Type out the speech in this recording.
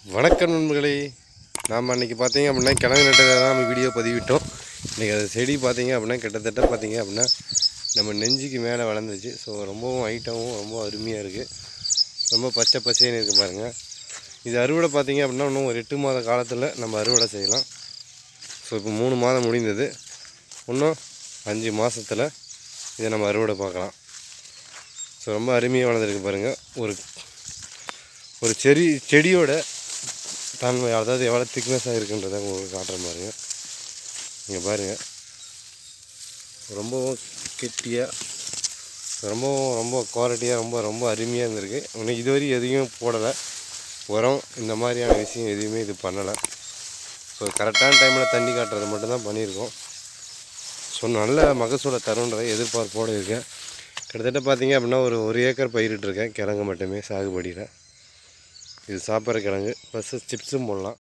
வணக்கம் நண்பர்களே நாம் அன்றைக்கி பார்த்தீங்க அப்படின்னா கிழங்கு நட்டதை தான் நம்ம வீடியோ பதிவிட்டோம் இன்றைக்கி அது செடி பார்த்தீங்க அப்படின்னா கிட்டத்தட்ட பார்த்தீங்க அப்படின்னா நம்ம நெஞ்சுக்கு மேலே வளர்ந்துச்சு ஸோ ரொம்பவும் ஹைட்டாகவும் ரொம்ப அருமையாக இருக்குது ரொம்ப பச்சை பசேன்னு இருக்குது பாருங்கள் இது அறுவடை பார்த்தீங்க அப்படின்னா இன்னும் ஒரு எட்டு மாத காலத்தில் நம்ம அறுவடை செய்யலாம் ஸோ இப்போ மூணு மாதம் முடிந்தது இன்னும் அஞ்சு மாதத்தில் இதை நம்ம அறுவடை பார்க்கலாம் ஸோ ரொம்ப அருமையாக வளர்ந்துருக்கு பாருங்கள் ஒரு ஒரு செடி செடியோட தன்மை அதாவது எவ்வளோ திக்னஸாக இருக்குன்றதை உங்களுக்கு காட்டுறேன் பாருங்க இங்கே பாருங்கள் ரொம்பவும் கெட்டியாக ரொம்பவும் ரொம்ப குவாலிட்டியாக ரொம்ப ரொம்ப அருமையாக இருந்திருக்கு இன்னும் இதுவரை எதையும் போடலை உரம் இந்த மாதிரியான விஷயம் எதுவுமே இது பண்ணலை ஸோ கரெக்டான டைமில் தண்ணி காட்டுறது மட்டும்தான் பண்ணியிருக்கோம் ஸோ நல்ல மகசூலை தருன்றதை எதிர்பார்ப்போடு இருக்கேன் கிட்டத்தட்ட பார்த்தீங்க அப்படின்னா ஒரு ஒரு ஏக்கர் பயிரிட்டிருக்கேன் கிழங்கு மட்டுமே சாகுபடியில் இது சாப்பிட்ற கிழங்கு ப்ளஸ் சிப்ஸும் போடலாம்